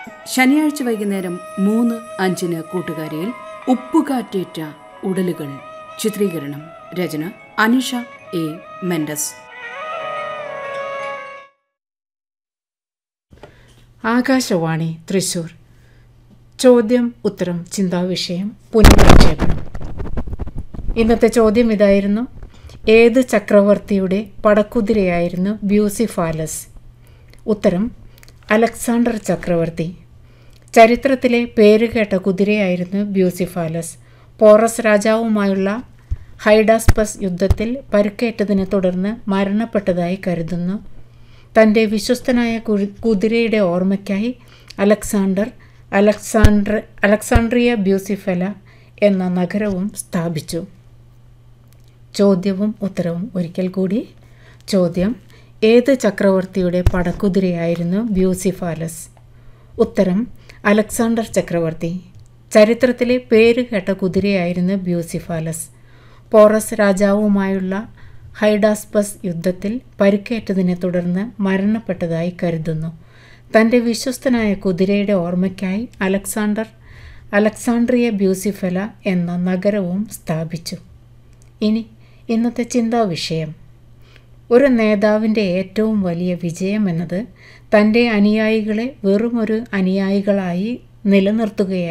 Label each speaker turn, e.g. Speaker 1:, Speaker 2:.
Speaker 1: ശനിയാഴ്ച വൈകുന്നേരം മൂന്ന് അഞ്ചിന് കൂട്ടുകാരിയിൽ ഉപ്പുകാറ്റേറ്റ ഉടലുകൾ ചിത്രീകരണം രചന അനിഷ എ മെൻഡസ്
Speaker 2: ആകാശവാണി തൃശൂർ ചോദ്യം ഉത്തരം ചിന്താവിഷയം പുനഃപ്രക്ഷേപണം ഇന്നത്തെ ചോദ്യം ഇതായിരുന്നു ഏത് ചക്രവർത്തിയുടെ പടക്കുതിരയായിരുന്നു ബ്യൂസിഫാലസ് ഉത്തരം അലക്സാണ്ടർ ചക്രവർത്തി ചരിത്രത്തിലെ പേരുകേട്ട കുതിരയായിരുന്നു ബ്യൂസിഫാലസ് പോറസ് രാജാവുമായുള്ള ഹൈഡാസ്പസ് യുദ്ധത്തിൽ പരുക്കേറ്റതിനെ തുടർന്ന് മരണപ്പെട്ടതായി കരുതുന്നു തൻ്റെ വിശ്വസ്തനായ കു- കുതിരയുടെ ഓർമ്മയ്ക്കായി അലക്സാണ്ടർ അലക്സാണ്ട്ര അലക്സാണ്ട്രിയ ബ്യൂസിഫല എന്ന നഗരവും സ്ഥാപിച്ചു ചോദ്യവും ഉത്തരവും ഒരിക്കൽ കൂടി ചോദ്യം ഏത് ചക്രവർത്തിയുടെ പടക്കുതിരയായിരുന്നു ബ്യൂസിഫാലസ് ഉത്തരം അലക്സാണ്ടർ ചക്രവർത്തി ചരിത്രത്തിലെ പേരുകേട്ട കുതിരയായിരുന്നു ബ്യൂസിഫാലസ് പോറസ് രാജാവുമായുള്ള ഹൈഡാസ്പസ് യുദ്ധത്തിൽ പരിക്കേറ്റതിനെ തുടർന്ന് മരണപ്പെട്ടതായി കരുതുന്നു തൻ്റെ വിശ്വസ്തനായ കുതിരയുടെ ഓർമ്മയ്ക്കായി അലക്സാണ്ടർ അലക്സാണ്ട്രിയ ബ്യൂസിഫല എന്ന നഗരവും സ്ഥാപിച്ചു ഇനി ഇന്നത്തെ ചിന്താ വിഷയം ഒരു നേതാവിൻ്റെ ഏറ്റവും വലിയ വിജയം എന്നത് തൻ്റെ അനുയായികളെ വെറുമൊരു അനുയായികളായി നിലനിർത്തുകയായിരുന്നു